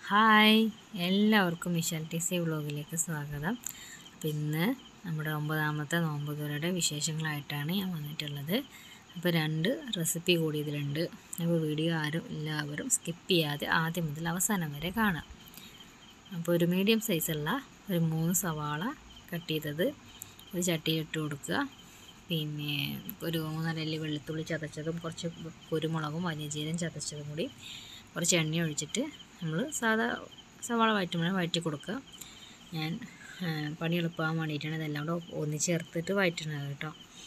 hi എല്ലാവർക്കും mission T C വ്ളോഗിലേക്ക് സ്വാഗതം അപ്പോൾ ഇന്ന് നമ്മുടെ ഒമ്പതാമത്തെ നോമ്പ് തുറയുടെ വിശേഷങ്ങളായിട്ടാണ് ഞാൻ വന്നിട്ടുള്ളത് അപ്പോൾ രണ്ട് റെസിപ്പി കൂടി ഇതിലുണ്ട് അപ്പോൾ വീഡിയോ ആരും എല്ലാവരും സ്കിപ്പ് ചെയ്യാതെ ആദ്യം മുതൽ അവസാനം വരെ കാണാം അപ്പോൾ ഒരു മീഡിയം സൈസുള്ള ഒരു മൂന്ന് സവാള കട്ട് ചെയ്തത് ഒരു ചട്ടിയിൽ ഇട്ട് കൊടുക്കുക പിന്നെ ഒരു മൂന്നരല്ലി വെളുത്തുള്ളി ചതച്ചതും കുറച്ച് കുരുമുളകും വലിയ ജീരം ചതച്ചതും കൂടി കുറച്ച് എണ്ണ ഒഴിച്ചിട്ട് നമ്മൾ സാധാ സവാള വഴറ്റുമ്പോൾ വഴറ്റി കൊടുക്കുക ഞാൻ ആ, പണി എളുപ്പമാകാൻ വേണ്ടിയിട്ടാണ് ഇതെല്ലാം കൂടെ ഒന്നിച്ച് ചേർത്തിട്ട് വഴറ്റുന്നത് കേട്ടോ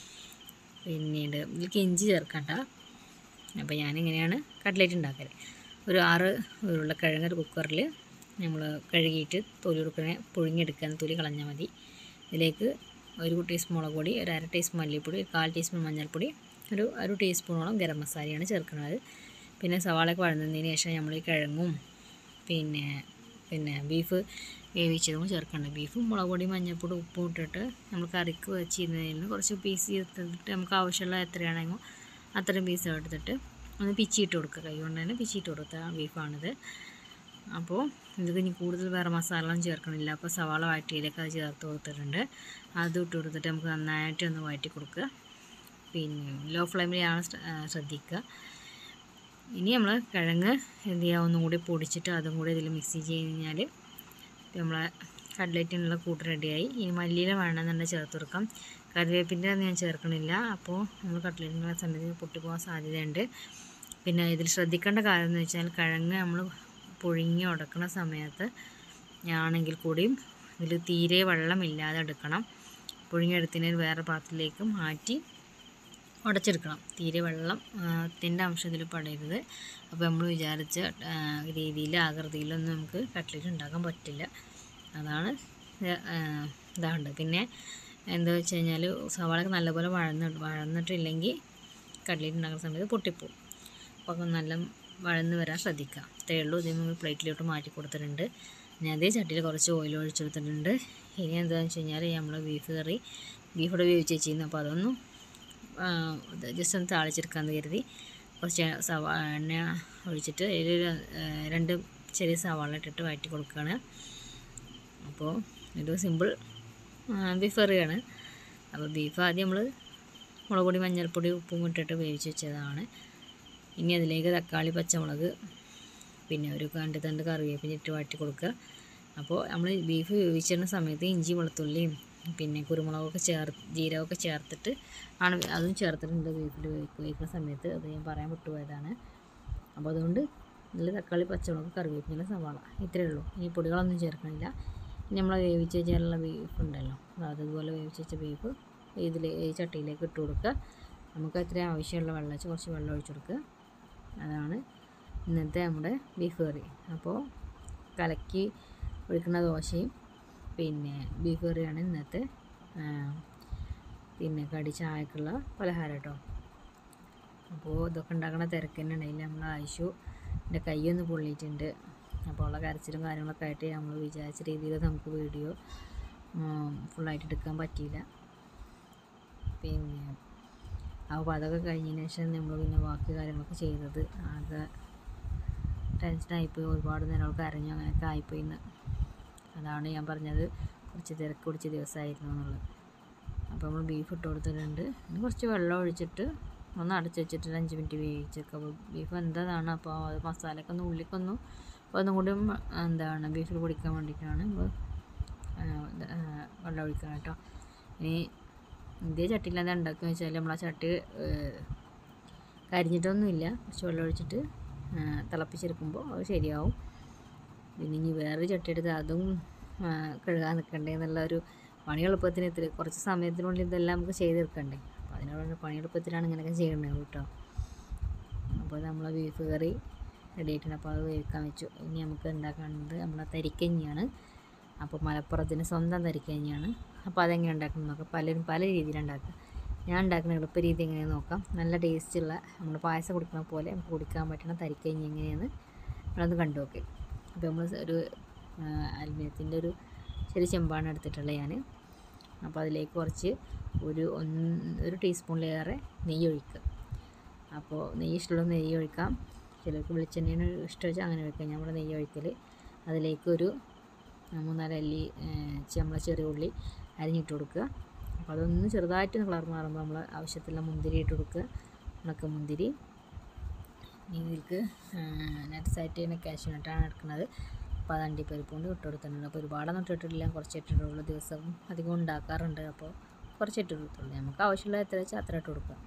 പിന്നീട് ഇതിലേക്ക് ഇഞ്ചി ചേർക്കണ്ട അപ്പോൾ ഞാനിങ്ങനെയാണ് കട്ട്ലേറ്റ് ഉണ്ടാക്കൽ ഒരു ആറ് ഉരുളക്കിഴങ്ങ് ഒരു കുക്കറിൽ നമ്മൾ കഴുകിയിട്ട് തൊലി കൊടുക്കണ പുഴുങ്ങിയെടുക്കാൻ തൊലി കളഞ്ഞാൽ മതി ഇതിലേക്ക് ഒരു ടീസ്പൂൺ മുളക് പൊടി ഒരു അര ടീസ്പൂൺ മല്ലിപ്പൊടി ഒരു കാൽ ടീസ്പൂൺ മഞ്ഞൾപ്പൊടി ഒരു ഒരു ടീസ്പൂണോളം ഗരം മസാലയാണ് ചേർക്കുന്നത് പിന്നെ സവാളയൊക്കെ വഴന്നതിന് ശേഷം നമ്മൾ ഈ കിഴങ്ങും പിന്നെ പിന്നെ ബീഫ് വേവിച്ചതും ചേർക്കണ്ട ബീഫും മുളക് പൊടി മഞ്ഞൾപ്പൊടി ഉപ്പും ഇട്ടിട്ട് നമ്മൾ കറിക്ക് വെച്ചിരുന്നതിൽ നിന്ന് കുറച്ച് പീസ് എടുത്തിട്ട് നമുക്ക് ആവശ്യമുള്ള എത്രയാണെങ്കിലും അത്രയും പീസ് എടുത്തിട്ട് ഒന്ന് പിച്ചിയിട്ട് കൊടുക്കുക കൈ കൊണ്ട് തന്നെ പിച്ചിയിട്ട് കൊടുത്ത ബീഫാണിത് അപ്പോൾ ഇത് ഇനി കൂടുതൽ വേറെ മസാലകളും ചേർക്കണില്ല അപ്പോൾ സവാള വഴറ്റിയിലേക്ക് അത് ചേർത്ത് കൊടുത്തിട്ടുണ്ട് അത് ഇട്ട് കൊടുത്തിട്ട് നമുക്ക് നന്നായിട്ട് ഒന്ന് വഴറ്റി കൊടുക്കുക പിന്നെ ലോ ഫ്ലെയിമിലാണ് ശ്രദ്ധിക്കുക ഇനി നമ്മൾ കിഴങ്ങ് എന്ത് ചെയ്യുക ഒന്നും കൂടി പൊടിച്ചിട്ട് അതും കൂടി ഇതിൽ മിക്സ് ചെയ്ത് കഴിഞ്ഞാൽ നമ്മളെ കട്ട്ലറ്റിനുള്ള കൂട്ട് റെഡിയായി ഇനി മല്ലിയില വേണമെന്നുണ്ടെങ്കിൽ ചേർത്ത് കൊടുക്കാം കറിവേപ്പിൻ്റെ ഞാൻ ചേർക്കണില്ല അപ്പോൾ നമ്മൾ കട്ട്ലറ്റിനുള്ള സമയത്ത് പൊട്ടിപ്പോകാൻ സാധ്യതയുണ്ട് പിന്നെ ഇതിൽ ശ്രദ്ധിക്കേണ്ട കാര്യം എന്ന് വെച്ചാൽ കിഴങ്ങ് നമ്മൾ പുഴുങ്ങി ഉടക്കുന്ന സമയത്ത് ആണെങ്കിൽ കൂടിയും ഇതിൽ തീരെ വെള്ളമില്ലാതെ എടുക്കണം പുഴുങ്ങിയെടുത്തതിന് വേറെ പാത്രത്തിലേക്ക് മാറ്റി ഉടച്ചെടുക്കണം തീരെ വെള്ളം ത്തിൻ്റെ അംശം ഇതിൽ പടരുത് അപ്പോൾ നമ്മൾ വിചാരിച്ച ആ, രീതിയിൽ ആകൃതിയിലൊന്നും നമുക്ക് കട്ട്ലറ്റ് ഉണ്ടാക്കാൻ പറ്റില്ല അതാണ് ഇതാണ്ട് പിന്നെ എന്താ വെച്ച് കഴിഞ്ഞാൽ സവാളൊക്കെ നല്ലപോലെ വഴന്ന് വഴന്നിട്ടില്ലെങ്കിൽ കട്ട്ലറ്റ് ഉണ്ടാക്കുന്ന സമയത്ത് പൊട്ടിപ്പോവും അപ്പോൾ അത് നല്ല വഴന്ന് വരാൻ ശ്രദ്ധിക്കുക ഇത്രയേ ഉള്ളൂ ഇത് നമ്മൾ പ്ലേറ്റിലോട്ട് മാറ്റി കൊടുത്തിട്ടുണ്ട് ഇനി അതേ ചട്ടിയിൽ കുറച്ച് ഓയിൽ ഒഴിച്ചെടുത്തിട്ടുണ്ട് ഇനി എന്താണെന്ന് വെച്ച് കഴിഞ്ഞാൽ നമ്മൾ ബീഫ് കറി ബീഫ് ഇവിടെ വേവിച്ച് വെച്ചിരുന്നു അപ്പോൾ അതൊന്നും ജസ്റ്റ് ഒന്ന് താളിച്ചെടുക്കാമെന്ന് കരുതി കുറച്ച് സവാ എണ്ണ ഒഴിച്ചിട്ട് അതിൽ രണ്ട് ചെറിയ സവാള ഇട്ടിട്ട് വഴറ്റി കൊടുക്കുകയാണ് അപ്പോൾ ഇത് സിമ്പിൾ ബീഫ് കറിയാണ് അപ്പോൾ ബീഫ് ആദ്യം നമ്മൾ മുളക് പൊടി മഞ്ഞൾപ്പൊടി ഉപ്പും ഇട്ടിട്ട് വേവിച്ച് വെച്ചതാണ് ഇനി അതിലേക്ക് തക്കാളി പച്ചമുളക് പിന്നെ ഒരു രണ്ട് തണ്ട് കറിവേപ്പില ഇട്ട് വഴറ്റി കൊടുക്കുക അപ്പോൾ നമ്മൾ ബീഫ് വേവിച്ചിരുന്ന സമയത്ത് ഇഞ്ചി വെളുത്തുള്ളിയും പിന്നെ കുരുമുളകൊക്കെ ചേർ ജീരകമൊക്കെ ചേർത്തിട്ട് ആണ് അതും ചേർത്തിട്ടുണ്ട് ബീഫിൽ വേവിക്കുന്ന സമയത്ത് അത് ഞാൻ പറയാൻ വിട്ടുപോയതാണ് അപ്പോൾ അതുകൊണ്ട് ഇതിൽ തക്കാളി പച്ചമുളക് കറിവേപ്പില സവാള ഇത്രയേ ഉള്ളൂ ഇനി പൊടികളൊന്നും ചേർക്കണില്ല ഇനി നമ്മൾ വേവിച്ച് വെച്ചാലുള്ള ബീഫ് ഉണ്ടല്ലോ അതുപോലെ വേവിച്ച് വെച്ച ബീഫ് ഇതിൽ ഈ ചട്ടിയിലേക്ക് ഇട്ട് കൊടുക്കുക നമുക്ക് എത്ര ആവശ്യമുള്ള വെള്ളം വെച്ച് കുറച്ച് വെള്ളം ഒഴിച്ച് കൊടുക്കുക അതാണ് ഇന്നത്തെ നമ്മുടെ ബീഫ് കറി അപ്പോൾ കലക്കി ഒഴിക്കുന്ന ദോശയും പിന്നെ ബീഫ് കറിയാണ് ഇന്നത്തെ ആ, പിന്നെ കടി ചായക്കുള്ള പലഹാരം കേട്ടോ അപ്പോൾ ഇതൊക്കെ ഉണ്ടാക്കണ തിരക്ക് തന്നെ ഉണ്ടായില്ല നമ്മൾ ആയിഷു എൻ്റെ കൈയൊന്ന് പൊള്ളിയിട്ടുണ്ട് അപ്പോൾ ഉള്ള കരച്ചിലും കാര്യങ്ങളൊക്കെ ആയിട്ട് നമ്മൾ വിചാരിച്ച രീതിയിൽ നമുക്ക് വീഡിയോ ഫുള്ളായിട്ട് എടുക്കാൻ പറ്റിയില്ല പിന്നെ അപ്പോൾ അതൊക്കെ കഴിഞ്ഞതിന് ശേഷം നമ്മൾ പിന്നെ ബാക്കി കാര്യങ്ങളൊക്കെ ചെയ്തത് ആകെ ടെൻഷനായിപ്പോയി ഒരുപാട് നേരം അവൾക്ക് കരഞ്ഞു അങ്ങനെയൊക്കെ ആയിപ്പോയി ഇന്ന് അതാണ് ഞാൻ പറഞ്ഞത് കുറച്ച് തിരക്ക് പിടിച്ച ദിവസമായിരുന്നു എന്നുള്ളത് അപ്പോൾ നമ്മൾ ബീഫ് ഇട്ട് കൊടുത്തിട്ടുണ്ട് ഇനി കുറച്ച് വെള്ളം ഒഴിച്ചിട്ട് ഒന്ന് അടച്ച് വെച്ചിട്ട് ഒരു അഞ്ച് മിനിറ്റ് വേവിച്ചേക്കുക അപ്പോൾ ബീഫ് എന്താണ് അപ്പോൾ അത് മസാലയൊക്കെ ഒന്ന് ഉള്ളിക്കൊന്നും അപ്പോൾ ഒന്നും കൂടി എന്താണ് ബീഫിൽ പൊടിക്കാൻ വേണ്ടിയിട്ടാണ് നമ്മൾ വെള്ളം ഒഴിക്കണം കേട്ടോ ഇനി ഇതേ ചട്ടിയിൽ എന്താ ഉണ്ടാക്കുക വെച്ചാൽ നമ്മൾ ആ ചട്ടി ഏഹ്, കരിഞ്ഞിട്ടൊന്നുമില്ല കുറച്ച് വെള്ളം ഒഴിച്ചിട്ട് ആ, തിളപ്പിച്ചെടുക്കുമ്പോൾ അത് ശരിയാവും പിന്നെ ഇനി വേറൊരു ചട്ടി എടുത്ത് അതും ആ, കഴുകാൻ നിൽക്കണ്ടേ എന്നുള്ള ഒരു പണി എളുപ്പത്തിന് ഇത്തിരി കുറച്ച് സമയത്തിനുള്ളിൽ ഇതെല്ലാം നമുക്ക് ചെയ്തെടുക്കണ്ടേ അപ്പോൾ അതിനോട് പണി എളുപ്പത്തിലാണ് ഇങ്ങനെയൊക്കെ ചെയ്യേണ്ടത് കേട്ടോ അപ്പോൾ നമ്മൾ ബീഫ് കറി റെഡി ആയിട്ടുണ്ട് അപ്പോൾ അത് വേവിക്കാൻ വെച്ചു ഇനി നമുക്ക് ഉണ്ടാക്കേണ്ടത് നമ്മളെ തരിക്കഞ്ഞിയാണ് അപ്പോൾ മലപ്പുറത്തിന് സ്വന്തം തരിക്കഞ്ഞിയാണ് അപ്പോൾ അതെങ്ങനെ ഉണ്ടാക്കണം നോക്കാം പലരും പല രീതിയിൽ ഉണ്ടാക്കുക ഞാൻ ഉണ്ടാക്കുന്ന എളുപ്പ രീതി എങ്ങനെയാണെന്ന് നോക്കാം നല്ല ടേസ്റ്റുള്ള നമ്മൾ പായസം കുടിക്കുന്ന പോലെ നമുക്ക് കുടിക്കാൻ പറ്റുന്ന തരിക്കഞ്ഞി എങ്ങനെയാണ് നമ്മളൊന്ന് കണ്ടു നോക്കി അപ്പോൾ നമ്മൾ ഒരു അലുമിനിയത്തിൻ്റെ ഒരു ചെറിയ ചെമ്പാണ് എടുത്തിട്ടുള്ളത് ഞാൻ അപ്പോൾ അതിലേക്ക് കുറച്ച് ഒരു ഒന്ന് ഒരു ടീസ്പൂണിലേറെ നെയ്യ് ഒഴിക്കുക അപ്പോൾ നെയ്യ് ഇഷ്ടമുള്ള നെയ്യ് ഒഴിക്കാം ചിലർക്ക് വെളിച്ചെണ്ണയാണ് ഇഷ്ടം വെച്ചാൽ അങ്ങനെ ഒഴിക്കാം നമ്മൾ നെയ്യ് ഒഴിക്കൽ അതിലേക്ക് ഒരു മൂന്നാല് അല്ലി നമ്മളെ ചെറിയ ഉള്ളി അരിഞ്ഞിട്ട് കൊടുക്കുക അപ്പോൾ അതൊന്ന് ചെറുതായിട്ടൊന്ന് കളർ മാറുമ്പോൾ നമ്മൾ ആവശ്യത്തിലുള്ള മുന്തിരി ഇട്ട് കൊടുക്കുക ഉണക്ക മുന്തിരി ഇതിലേക്ക് നട്ട്സായിട്ട് തന്നെ കാഷ്യൂ നട്ടാണ് എടുക്കുന്നത് അപ്പോൾ അത് അണ്ടിപ്പരിപ്പ് കൊണ്ട് ഇട്ട് കൊടുത്തിട്ടുണ്ട് അപ്പോൾ ഒരുപാടൊന്നും ഇട്ടിട്ടില്ല കുറച്ച് ഇട്ടിട്ടുള്ളൂ ദിവസം അധികം ഉണ്ടാക്കാറുണ്ട് അപ്പോൾ കുറച്ച് ഇട്ട് കൊടുത്തുള്ളൂ നമുക്ക് ആവശ്യമുള്ള എത്ര വെച്ചാൽ അത്ര ഇട്ട് കൊടുക്കുക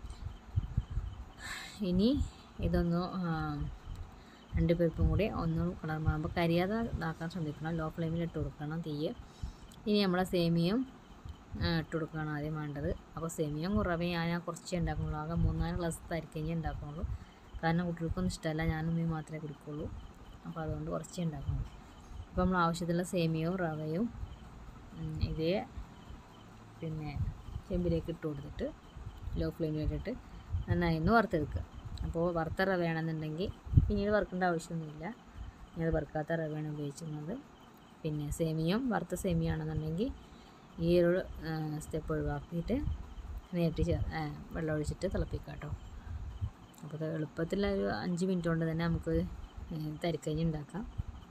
ഇനി ഇതൊന്ന് അണ്ടിപ്പരിപ്പും കൂടി ഒന്ന് കളർ മാറുമ്പോൾ കരിയാതെ ഇതാക്കാൻ ശ്രമിക്കണം ലോ ഫ്ലെയിമിൽ ഇട്ട് കൊടുക്കണം തീയ് ഇനി നമ്മളെ സേമിയും ഇട്ട് കൊടുക്കുകയാണ് ആദ്യം വേണ്ടത് അപ്പോൾ സേമിയും കുറവേ ഞാൻ കുറച്ചേ ഉണ്ടാക്കുള്ളൂ ആകെ മൂന്നാല് ഗ്ലാസ് തരിക്കഞ്ഞേ ഉണ്ടാക്കുള്ളൂ കാരണം കുട്ടികൾക്കൊന്നും ഇഷ്ടമല്ല ഞാനും ഉമ്മയും മാത്രമേ കുടിക്കുള്ളൂ അപ്പോൾ അതുകൊണ്ട് കുറച്ചേ ഉണ്ടാക്കുള്ളൂ അപ്പോൾ നമ്മൾ ആവശ്യത്തിലുള്ള സേമിയവും റവയും ഇതേ പിന്നെ ചെമ്പിലേക്ക് ഇട്ട് കൊടുത്തിട്ട് ലോ ഫ്ലെയിമിലിട്ടിട്ട് നന്നായി ഒന്ന് വറുത്തെടുക്കുക അപ്പോൾ വറുത്ത റവ വേണമെന്നുണ്ടെങ്കിൽ പിന്നീട് വറുക്കേണ്ട ആവശ്യമൊന്നുമില്ല ഞാനത് വറുക്കാത്ത റവയാണ് ഉപയോഗിച്ചിരുന്നത് പിന്നെ സേമിയും വറുത്ത സേമിയാണെന്നുണ്ടെങ്കിൽ ഈ ഒരു സ്റ്റെപ്പ് ഒഴിവാക്കിയിട്ട് നേരിട്ട് ചേർ വെള്ളം ഒഴിച്ചിട്ട് തിളപ്പിക്കാം കേട്ടോ അപ്പോൾ എളുപ്പത്തിൽ ഒരു അഞ്ച് മിനിറ്റ് കൊണ്ട് തന്നെ നമുക്ക് തരിക്കഞ്ഞി ഉണ്ടാക്കാം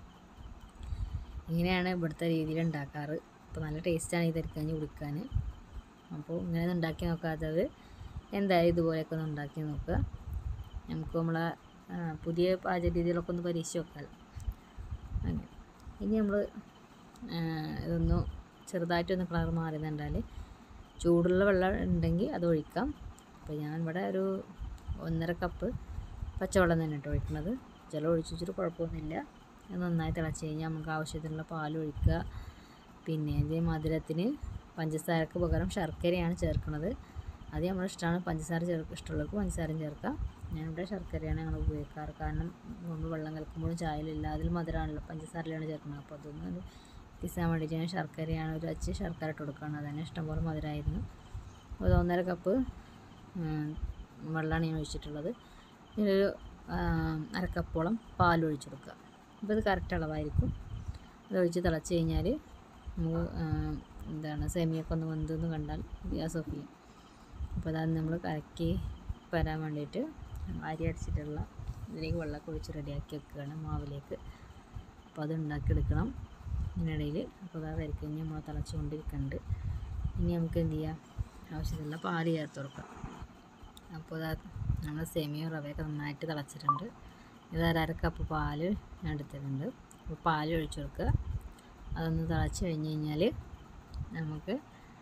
ഇങ്ങനെയാണ് ഇവിടുത്തെ രീതിയിൽ ഉണ്ടാക്കാറ് അപ്പോൾ നല്ല ടേസ്റ്റാണ് ഈ തരിക്കഞ്ഞി കുടിക്കാൻ അപ്പോൾ ഇങ്ങനെ ഉണ്ടാക്കി നോക്കാത്തത് എന്തായാലും ഇതുപോലെയൊക്കെ ഒന്ന് ഉണ്ടാക്കി നോക്കുക നമുക്ക് നമ്മളെ പുതിയ പാചക രീതികളൊക്കെ ഒന്ന് പരീക്ഷിച്ച് നോക്കാമല്ലോ അങ്ങനെ ഇനി നമ്മൾ ഇതൊന്ന് ചെറുതായിട്ടൊന്ന് കളർ മാറുന്നുണ്ടാൽ ചൂടുള്ള വെള്ളം ഉണ്ടെങ്കിൽ അത് ഒഴിക്കാം അപ്പോൾ ഞാൻ ഇവിടെ ഒരു ഒന്നര കപ്പ് പച്ചവെള്ളം തന്നെ ഇട്ട് ഒഴിക്കുന്നത് ജലം ഒഴിച്ചു വെച്ചിട്ട് കുഴപ്പമൊന്നുമില്ല അത് നന്നായി തിളച്ച് കഴിഞ്ഞാൽ നമുക്ക് ആവശ്യത്തിനുള്ള പാൽ ഒഴിക്കുക പിന്നെ ഇതേ മധുരത്തിന് പഞ്ചസാരക്ക് പകരം ശർക്കരയാണ് ചേർക്കുന്നത് അത് നമ്മുടെ ഇഷ്ടമാണ് പഞ്ചസാര ചേർക്ക് ഇഷ്ടമുള്ളവർക്ക് പഞ്ചസാരയും ചേർക്കാം ഞാനിവിടെ ശർക്കരയാണ് ഞങ്ങൾ ഉപയോഗിക്കാറ് കാരണം നമ്മൾ വെള്ളം കലക്കുമ്പോഴും ചായയിലില്ല അതിൽ മധുരമാണല്ലോ പഞ്ചസാരയിലാണ് ചേർക്കുന്നത് അപ്പോൾ അതൊന്നും പിസാൻ വേണ്ടിയിട്ട് ഞാൻ ശർക്കരയാണ് ഒരു അച്ച് ശർക്കര ഇട്ട് കൊടുക്കുകയാണ് അതന്നെ ഇഷ്ടംപോലെ മധുരമായിരുന്നു ഒരു ഒന്നര കപ്പ് വെള്ളമാണ് ഞാൻ ഒഴിച്ചിട്ടുള്ളത് ഇതിലൊരു അരക്കപ്പോളം പാൽ ഒഴിച്ചു കൊടുക്കുക അപ്പോൾ ഇത് കറക്റ്റ് അളവായിരിക്കും അത് ഒഴിച്ച് തിളച്ച് കഴിഞ്ഞാൽ നമുക്ക് എന്താണ് സേമിയൊക്കെ ഒന്ന് വെന്തെന്ന് കണ്ടാൽ ഗ്യാസ് ഓഫ് ചെയ്യും അപ്പോൾ അതാണ് നമ്മൾ കലക്കി വരാൻ വേണ്ടിയിട്ട് അരി അടിച്ചിട്ടുള്ള ഇതിലേക്ക് വെള്ളമൊക്കെ ഒഴിച്ച് റെഡിയാക്കി വെക്കുകയാണ് മാവിലേക്ക് അപ്പോൾ അത് ഉണ്ടാക്കിയെടുക്കണം ഇതിനിടയിൽ അപ്പോൾ അത് വരക്കഞ്ഞ് നമ്മൾ തിളച്ചുകൊണ്ടിരിക്കുന്നുണ്ട് ഇനി നമുക്ക് എന്ത് ചെയ്യാം ആവശ്യത്തിലുള്ള പാല് ചേർത്ത് കൊടുക്കാം അപ്പോൾ അതാ നമ്മൾ സേമിയും റവയൊക്കെ നന്നായിട്ട് തിളച്ചിട്ടുണ്ട് ഇത് അര കപ്പ് പാല് ഞാൻ എടുത്തിട്ടുണ്ട് അപ്പോൾ പാൽ ഒഴിച്ച് കൊടുക്കുക അതൊന്ന് തിളച്ച് കഴിഞ്ഞ് കഴിഞ്ഞാൽ നമുക്ക്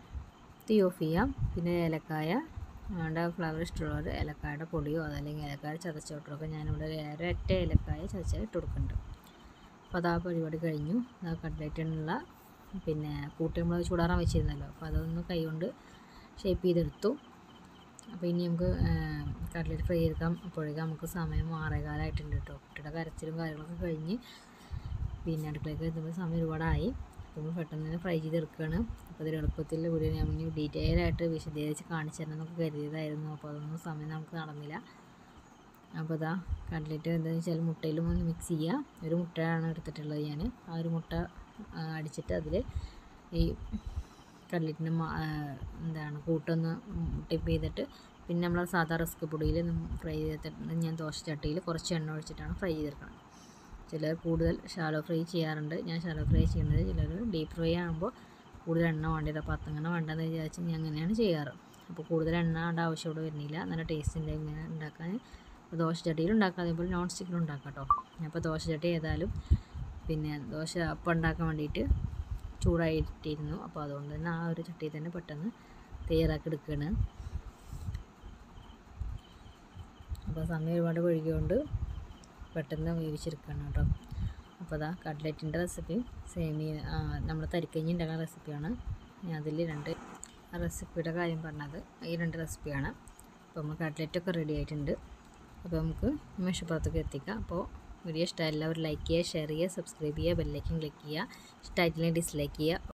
തീ ഓഫ് ചെയ്യാം പിന്നെ ഏലക്കായ നമ്മുടെ ഫ്ലവർ ഇഷ്ടമുള്ളവർ ഏലക്കായുടെ പൊടിയോ അതല്ലെങ്കിൽ ഏലക്കായ ചതച്ചോട്ടൊക്കെ ഞാനിവിടെ ഒരൊറ്റ ഏലക്കായ ചതച്ചാൽ ഇട്ട് കൊടുക്കുന്നുണ്ട് അപ്പോൾ അത് ആ പരിപാടി കഴിഞ്ഞു ആ കട്ട്ലറ്റിനുള്ള പിന്നെ കൂട്ടി നമ്മൾ ചൂടാറാൻ വെച്ചിരുന്നല്ലോ അപ്പോൾ അതൊന്ന് കൈകൊണ്ട് ഷേപ്പ് ചെയ്തെടുത്തു അപ്പോൾ ഇനി നമുക്ക് കട്ട്ലറ്റ് ഫ്രൈ ചെയ്തെടുക്കാം അപ്പോഴേക്കും നമുക്ക് സമയം ആറേകാലമായിട്ടുണ്ട് കേട്ടോ കുട്ടിയുടെ കരച്ചിലും കാര്യങ്ങളൊക്കെ കഴിഞ്ഞ് പിന്നെ അടുക്കളയ്ക്ക് എത്തുമ്പോൾ സമയം ഒരുപാടായി അപ്പോൾ നമ്മൾ പെട്ടെന്ന് തന്നെ ഫ്രൈ ചെയ്തെടുക്കുകയാണ് അപ്പോൾ അതിൽ എളുപ്പത്തിൽ വീഡിയോ ഞാൻ ഇനി ഡീറ്റെയിൽ ആയിട്ട് വിശദീകരിച്ച് കാണിച്ചു തരണം എന്നൊക്കെ കരുതിയതായിരുന്നു അപ്പോൾ അതൊന്നും സമയം നമുക്ക് നടന്നില്ല അപ്പോൾ ഇതാ കട്ട്ലറ്റ് എന്താണെന്ന് വെച്ചാൽ മുട്ടയിലും ഒന്ന് മിക്സ് ചെയ്യുക ഒരു മുട്ടയാണ് എടുത്തിട്ടുള്ളത് ഞാൻ ആ ഒരു മുട്ട അടിച്ചിട്ട് അതിൽ ഈ കട്ട്ലറ്റിൻ്റെ എന്താണ് കൂട്ടൊന്ന് ടിപ്പ് ചെയ്തിട്ട് പിന്നെ നമ്മൾ സാധാ റസ്ക് പൊടിയിൽ ഫ്രൈ ചെയ്തിട്ട് ഞാൻ ദോശച്ചട്ടിയിൽ കുറച്ച് എണ്ണ ഒഴിച്ചിട്ടാണ് ഫ്രൈ ചെയ്തെടുക്കണം ചിലർ കൂടുതൽ ഷാലോ ഫ്രൈ ചെയ്യാറുണ്ട് ഞാൻ ഷാലോ ഫ്രൈ ചെയ്യുന്നത് ചിലർ ഡീപ്പ് ഫ്രൈ ആകുമ്പോൾ കൂടുതൽ എണ്ണ വേണ്ടിയത് അപ്പോൾ അത്തങ്ങനെ വേണ്ടെന്ന് വിചാരിച്ച് ഞാൻ അങ്ങനെയാണ് ചെയ്യാറ് അപ്പോൾ കൂടുതൽ എണ്ണ ആവേണ്ട ആവശ്യം ഇവിടെ വരുന്നില്ല നല്ല ടേസ്റ്റ് ഉണ്ട് ഇങ്ങനെ ഉണ്ടാക്കാൻ ദോശ ചട്ടിയിൽ ഉണ്ടാക്കാം അതേപോലെ നോൺ സ്റ്റിക്കിലും ഉണ്ടാക്കാം കേട്ടോ അപ്പോൾ ദോശ ചട്ടി ഏതായാലും പിന്നെ ദോശ അപ്പം ഉണ്ടാക്കാൻ വേണ്ടിയിട്ട് ചൂടായിട്ടിരുന്നു അപ്പോൾ അതുകൊണ്ട് തന്നെ ആ ഒരു ചട്ടിയിൽ തന്നെ പെട്ടെന്ന് തയ്യാറാക്കി എടുക്കുകയാണ് അപ്പോൾ സമയം ഒരുപാട് വൈകിയോണ്ട് പെട്ടെന്ന് വേവിച്ചെടുക്കുകയാണ് കേട്ടോ അപ്പോൾ അതാ കട്ട്ലറ്റിൻ്റെ റെസിപ്പിയും സേമിയ നമ്മൾ തരിക്കഞ്ഞി ഉണ്ടാക്കുന്ന റെസിപ്പിയാണ് ഞാൻ അതിൽ രണ്ട് റെസിപ്പിയുടെ കാര്യം പറഞ്ഞത് ഈ രണ്ട് റെസിപ്പിയാണ് അപ്പോൾ നമ്മൾ കട്ട്ലറ്റൊക്കെ റെഡി ആയിട്ടുണ്ട് അപ്പോൾ നമുക്ക് മേശപ്പുറത്തേക്ക് എത്തിക്കാം അപ്പോൾ വീഡിയോ ഇഷ്ടമായി എല്ലാവരും ലൈക്ക് ചെയ്യുക ഷെയർ ചെയ്യുക സബ്സ്ക്രൈബ് ചെയ്യുക ബെല്ലൈക്കൻ ക്ലിക്ക് ചെയ്യുക ഇഷ്ടമായിട്ടില്ലെങ്കിൽ ഡിസ്ലൈക്ക് ചെയ്യുക